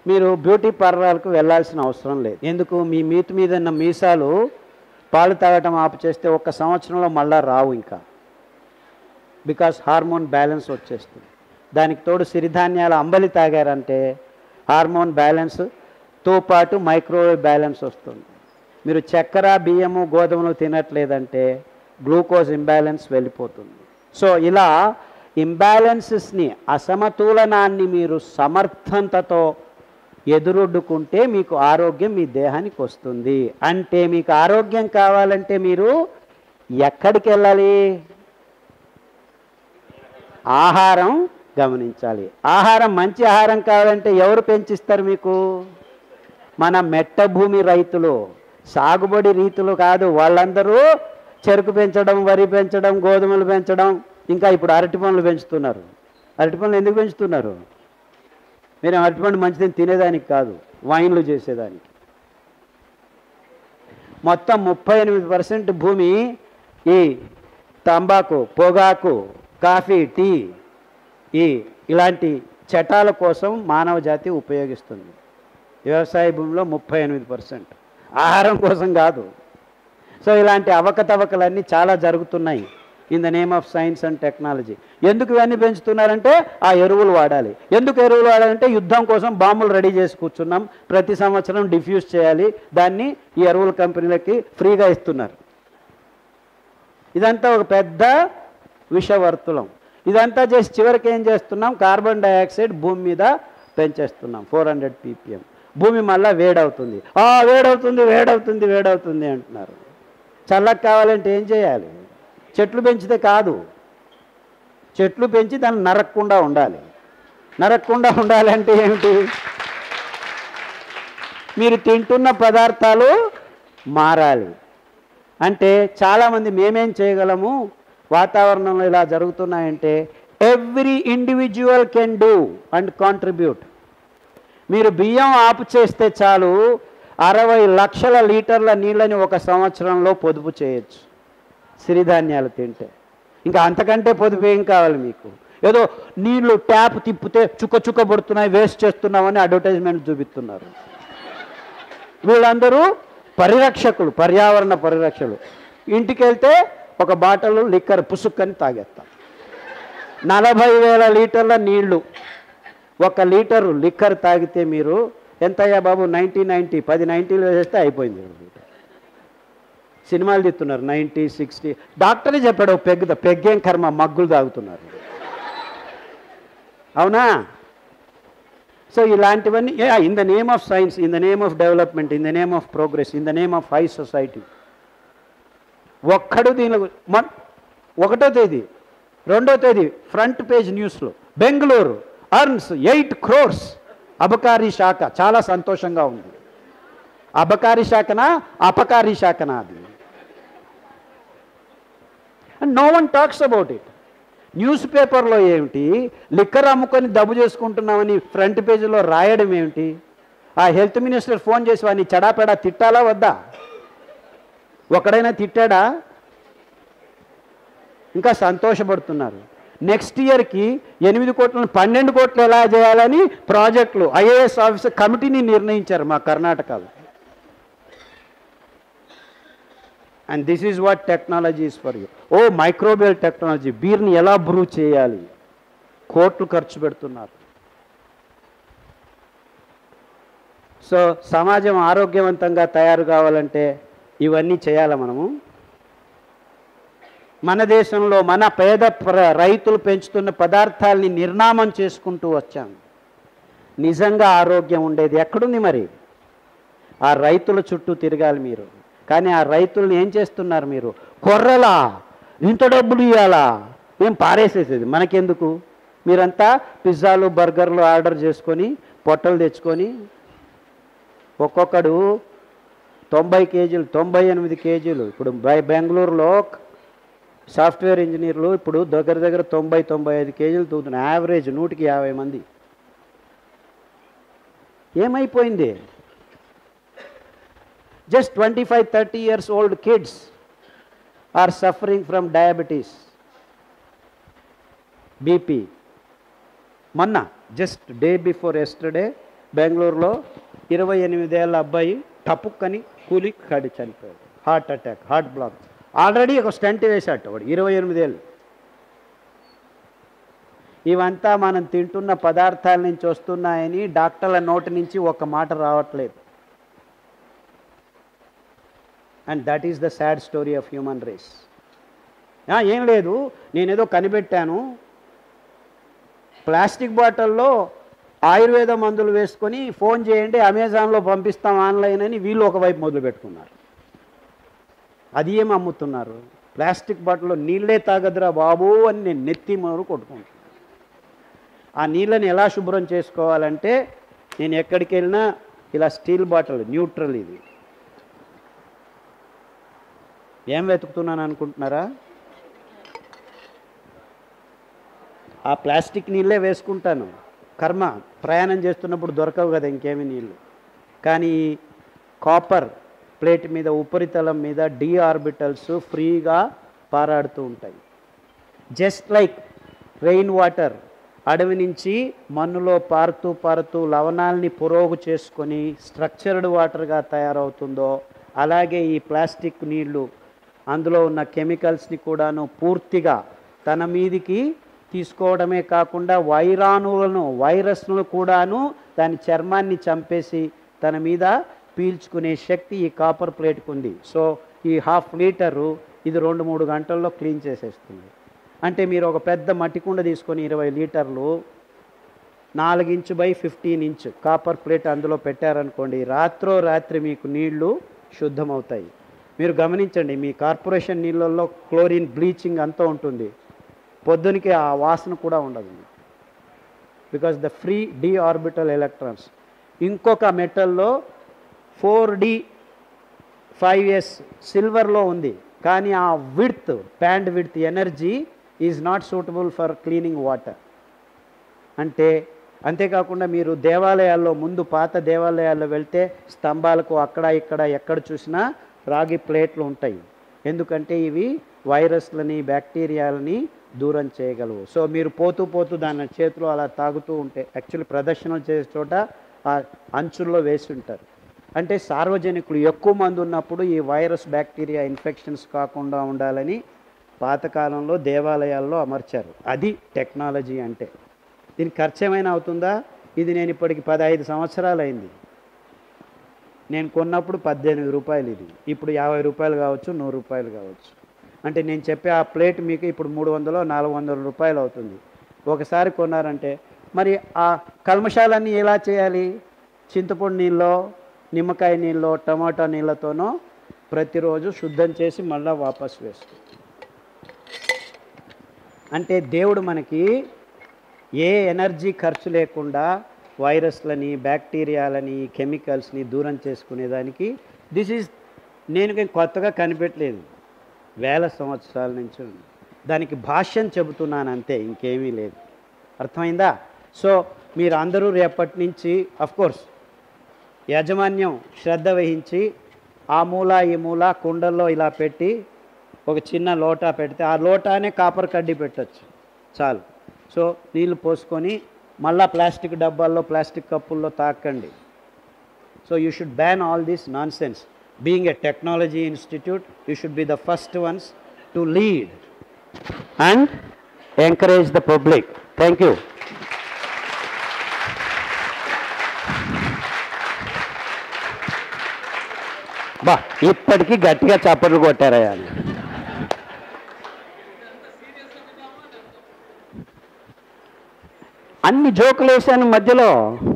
మీరు బ్యూటీ పార్లర్కు వెళ్ళాల్సిన అవసరం లేదు ఎందుకు మీ మీతి మీద ఉన్న మీసాలు పాలు తాగటం ఆపు చేస్తే ఒక్క సంవత్సరంలో మళ్ళా రావు ఇంకా బికాస్ హార్మోన్ బ్యాలెన్స్ వచ్చేస్తుంది దానికి తోడు సిరిధాన్యాల అంబలి తాగారంటే హార్మోన్ బ్యాలెన్స్తో పాటు మైక్రోవేవ్ బ్యాలెన్స్ వస్తుంది మీరు చక్కెర బియ్యము గోధుమలు తినట్లేదంటే గ్లూకోజ్ ఇంబ్యాలెన్స్ వెళ్ళిపోతుంది సో ఇలా ఇంబ్యాలెన్సెస్ని అసమతులనాన్ని మీరు సమర్థంతతో ఎదురొడ్డుకుంటే మీకు ఆరోగ్యం మీ దేహానికి వస్తుంది అంటే మీకు ఆరోగ్యం కావాలంటే మీరు ఎక్కడికి వెళ్ళాలి ఆహారం గమనించాలి ఆహారం మంచి ఆహారం కావాలంటే ఎవరు పెంచిస్తారు మీకు మన మెట్ట భూమి రైతులు సాగుబడి రీతులు కాదు వాళ్ళందరూ చెరుకు పెంచడం వరి పెంచడం గోధుమలు పెంచడం ఇంకా ఇప్పుడు అరటి పండ్లు పెంచుతున్నారు అరటి పండ్లు ఎందుకు పెంచుతున్నారు మీరు అరటిపండు మంచిదని తినేదానికి కాదు వైన్లు చేసేదానికి మొత్తం ముప్పై ఎనిమిది పర్సెంట్ భూమి ఈ తంబాకు పొగాకు కాఫీ టీ ఈ ఇలాంటి చటాల కోసం మానవ జాతి ఉపయోగిస్తుంది వ్యవసాయ భూమిలో ముప్పై ఎనిమిది పర్సెంట్ ఆహారం కోసం కాదు సో ఇలాంటి అవకతవకలన్నీ చాలా జరుగుతున్నాయి in the name of science and technology ఎందుకు ఇవన్నీ పెంచుతున్నారంటే ఆ ఎరువులు వాడాలి ఎందుకు ఎరువులు వాడాలంటే యుద్ధం కోసం బాంబులు రెడీ చేసి కూర్చున్నాం ప్రతి సంవత్సరం డిఫ్యూజ్ చేయాలి దాన్ని ఈ ఎరువుల కంపెనీలకి ఫ్రీగా ఇస్తున్నారు ఇదంతా ఒక పెద్ద విషవర్తులం ఇదంతా చేసి చివరికి ఏం చేస్తున్నాం కార్బన్ డైఆక్సైడ్ భూమి మీద పెంచేస్తున్నాం ఫోర్ హండ్రెడ్ పీపీఎం భూమి మళ్ళా వేడవుతుంది ఆ వేడవుతుంది వేడవుతుంది వేడవుతుంది అంటున్నారు చల్లకి కావాలంటే ఏం చేయాలి చెట్లు పెంచితే కాదు చెట్లు పెంచి దాన్ని నరక్కుండా ఉండాలి నరక్కుండా ఉండాలంటే ఏమిటి మీరు తింటున్న పదార్థాలు మారాలి అంటే చాలామంది మేమేం చేయగలము వాతావరణంలో ఇలా జరుగుతున్నాయంటే every individual can do and contribute మీరు బియ్యం ఆపు చేస్తే చాలు అరవై లక్షల లీటర్ల నీళ్ళని ఒక సంవత్సరంలో పొదుపు చేయొచ్చు సిరిధాన్యాలు తింటే ఇంకా అంతకంటే పొదుపు ఏం కావాలి మీకు ఏదో నీళ్లు ట్యాప్ తిప్పితే చుక్క చుక్క పడుతున్నాయి వేస్ట్ చేస్తున్నామని అడ్వర్టైజ్మెంట్ చూపిస్తున్నారు వీళ్ళందరూ పరిరక్షకులు పర్యావరణ పరిరక్షకులు ఇంటికి వెళ్తే ఒక బాటలు లిక్కర్ పుసుక్కని తాగేస్తాం నలభై వేల లీటర్ల నీళ్లు ఒక లీటరు లిక్కర్ తాగితే మీరు ఎంతయ్యా బాబు నైంటీ నైంటీ పది నైంటీలు వేసేస్తే అయిపోయింది సినిమాలు తీస్తున్నారు నైంటీ సిక్స్టీ డాక్టరే చెప్పాడు "ఓ పెగ్గు పెగ్గేం కర్మ మగ్గులు తాగుతున్నారు అవునా సో ఇలాంటివన్నీ in the name of science in the name of development in the name of progress in the name of high society ఒక్కడు దీని మొన్ ఒకటో తేదీ రెండో తేదీ ఫ్రంట్ పేజ్ న్యూస్లో బెంగళూరు అర్న్స్ ఎయిట్ క్రోర్స్ అబకారీ శాఖ చాలా సంతోషంగా ఉంది అబకారీ శాఖనా అపకారీ శాఖనా అది and no one talks about it news పేపర్లో ఏమిటి లిక్కర్ అమ్ముకొని దబ్బు చేసుకుంటున్నామని ఫ్రంట్ పేజీలో రాయడం ఏమిటి ఆ హెల్త్ మినిస్టర్ ఫోన్ చేసి వాడిని చెడాపెడా తిట్టాలా వద్దా ఒకడైనా తిట్టాడా ఇంకా సంతోషపడుతున్నారు నెక్స్ట్ ఇయర్కి ఎనిమిది కోట్లను పన్నెండు కోట్లు ఎలా చేయాలని ప్రాజెక్టులు ఐఏఎస్ ఆఫీసర్ కమిటీని నిర్ణయించారు మా కర్ణాటకలో and this is what technology is for you oh microbial technology బీర్ని ఎలా బ్రూ చేయాలి కోట్లు ఖర్చు పెడుతున్నారు సో సమాజం ఆరోగ్యవంతంగా తయారు కావాలంటే ఇవన్నీ చేయాలి మనము మన దేశంలో మన పేద ప్ర- రైతులు పెంచుతున్న పదార్థాలని నిర్నామం చేసుకుంటూ వచ్చాం నిజంగా ఆరోగ్యం ఉండేది ఎక్కడుంది మరి ఆ రైతుల చుట్టూ తిరగాలి మీరు కానీ ఆ రైతుల్ని ఏం చేస్తున్నారు మీరు కొర్రలా ఇంత డబ్బులు ఇవ్వాలా మేము పారేసేసేది మనకెందుకు మీరంతా పిజ్జాలు బర్గర్లు ఆర్డర్ చేసుకొని పొట్టలు తెచ్చుకొని ఒక్కొక్కడు తొంభై కేజీలు తొంభై ఎనిమిది కేజీలు ఇప్పుడు బై బెంగళూరులో సాఫ్ట్వేర్ ఇంజనీర్లు ఇప్పుడు దగ్గర దగ్గర తొంభై తొంభై ఐదు కేజీలు తూగుతున్నారు యావరేజ్ నూటికి యాభై మంది ఏమైపోయింది just twenty five thirty years old kids are suffering from diabetes BP మొన్న జస్ట్ డే బిఫోర్ ఎస్టర్డే బెంగళూరులో ఇరవై ఎనిమిదేళ్ళ అబ్బాయి టపుక్కని కూలి కడి చనిపోయాడు heart attack heart block already ఒక స్టంట్ వేశాడు వాడు ఇరవై ఎనిమిదేళ్ళు ఇవంతా మనం తింటున్న పదార్థాల నుంచి వస్తున్నాయని డాక్టర్ల నోటి నుంచి ఒక మాట రావట్లేదు and that is the sad story of human race ఏం లేదు నేనేదో కనిపెట్టాను ప్లాస్టిక్ బాటిల్లో ఆయుర్వేద మందులు వేసుకొని ఫోన్ చేయండి అమెజాన్లో పంపిస్తాం ఆన్లైన్ అని వీళ్ళు ఒకవైపు మొదలు పెట్టుకున్నారు అది ఏం అమ్ముతున్నారు ప్లాస్టిక్ బాటిల్లో నీళ్ళే తాగదురా బాబు అని నేను నెత్తి మొదలు కొట్టుకుంటున్నాను ఆ నీళ్ళని ఎలా శుభ్రం చేసుకోవాలంటే నేను ఎక్కడికి వెళ్ళినా ఇలా స్టీల్ బాటిల్ న్యూట్రల్ ఇది ఏం వెతుకుతున్నాను అనుకుంటున్నారా ఆ ప్లాస్టిక్ నీళ్ళే వేసుకుంటాను కర్మ ప్రయాణం చేస్తున్నప్పుడు దొరకవు కదా ఇంకేమి నీళ్ళు కానీ కాపర్ ప్లేట్ మీద ఉపరితలం మీద డి ఆర్బిటల్స్ ఫ్రీగా పారాడుతూ ఉంటాయి జస్ట్ లైక్ రెయిన్ వాటర్ అడవి నుంచి మన్నులో పారుతూ పారుతూ లవణాలని పురోగు చేసుకొని స్ట్రక్చర్డ్ వాటర్గా తయారవుతుందో అలాగే ఈ ప్లాస్టిక్ నీళ్లు అందులో ఉన్న కెమికల్స్ని కూడాను పూర్తిగా తన మీదికి తీసుకోవడమే కాకుండా వైరాణువులను వైరస్ను కూడాను దాని చర్మాన్ని చంపేసి తన మీద పీల్చుకునే శక్తి ఈ కాపర్ ప్లేట్కి ఉంది సో ఈ హాఫ్ లీటరు ఇది రెండు మూడు గంటల్లో క్లీన్ చేసేస్తుంది అంటే మీరు ఒక పెద్ద మట్టి కుండ తీసుకొని ఇరవై లీటర్లు నాలుగు inch by fifteen inch copper plate అందులో పెట్టారనుకోండి రాత్రో రాత్రి మీకు నీళ్లు శుద్ధమవుతాయి మీరు గమనించండి మీ కార్పొరేషన్ నీళ్ళల్లో క్లోరిన్ బ్లీచింగ్ అంతా ఉంటుంది పొద్దునికి ఆ వాసన కూడా ఉండదు because the free d orbital electrons ఇంకొక మెటల్లో ఫోర్ డి ఫైవ్ ఇయర్స్ సిల్వర్లో ఉంది కానీ ఆ width bandwidth energy is not suitable for cleaning water అంటే అంతేకాకుండా మీరు దేవాలయాల్లో ముందు పాత దేవాలయాల్లో వెళ్తే స్తంభాలకు అక్కడ ఇక్కడ ఎక్కడ చూసినా రాగి ప్లేట్లు ఉంటాయి ఎందుకంటే ఇవి వైరస్లని బ్యాక్టీరియాలని దూరం చేయగలవు సో మీరు పోతూ పోతూ దాని చేతిలో అలా తాగుతూ ఉంటే యాక్చువల్లీ ప్రదర్శనలు చేసే చోట ఆ అంచుల్లో వేసి ఉంటారు అంటే సార్వజనికులు ఎక్కువ మంది ఉన్నప్పుడు ఈ వైరస్ బ్యాక్టీరియా ఇన్ఫెక్షన్స్ కాకుండా ఉండాలని పాతకాలంలో దేవాలయాల్లో అమర్చారు అది టెక్నాలజీ అంటే దీనికి ఖర్చు ఏమైనా అవుతుందా ఇది నేను ఇప్పటికి పదహైదు సంవత్సరాలు అయింది నేను కొన్నప్పుడు పద్దెనిమిది రూపాయలు ఇది ఇప్పుడు యాభై రూపాయలు కావచ్చు నూరు రూపాయలు కావచ్చు అంటే నేను చెప్పే ఆ ప్లేట్ మీకు ఇప్పుడు మూడు వందలు నాలుగు వందల రూపాయలు అవుతుంది ఒకసారి కొన్నారంటే మరి ఆ కల్మషాలన్నీ ఎలా చేయాలి చింతపండు నీళ్ళలో నిమ్మకాయ నీళ్ళలో టమాటా నీళ్ళతోనో ప్రతిరోజు శుద్ధం చేసి మళ్ళీ వాపస్ వేస్తాం అంటే దేవుడు మనకి ఏ ఎనర్జీ ఖర్చు లేకుండా వైరస్లని బ్యాక్టీరియాలని కెమికల్స్ని దూరం చేసుకునేదానికి దిస్ ఈజ్ నేను ఇంక కొత్తగా కనిపెట్టలేదు వేల సంవత్సరాల నుంచి ఉంది దానికి భాష్యం చెబుతున్నాను అంతే ఇంకేమీ లేదు అర్థమైందా సో మీరు అందరూ రేపటి నుంచి కోర్స్ యాజమాన్యం శ్రద్ధ వహించి ఆ మూల ఈ మూల కుండల్లో ఇలా పెట్టి ఒక చిన్న లోటా పెడితే ఆ లోటానే కాపర్ కడ్డీ పెట్టచ్చు చాలు సో నీళ్లు పోసుకొని మళ్ళా ప్లాస్టిక్ డబ్బాల్లో ప్లాస్టిక్ కప్పుల్లో తాకండి so you should ban all this nonsense being a technology institute you should be the first ones to lead and encourage the public thank you బా ఇప్పటికీ గట్టిగా చప్పట్లు కొట్టారయ్యా అన్ని జోకులు వేసాను మధ్యలో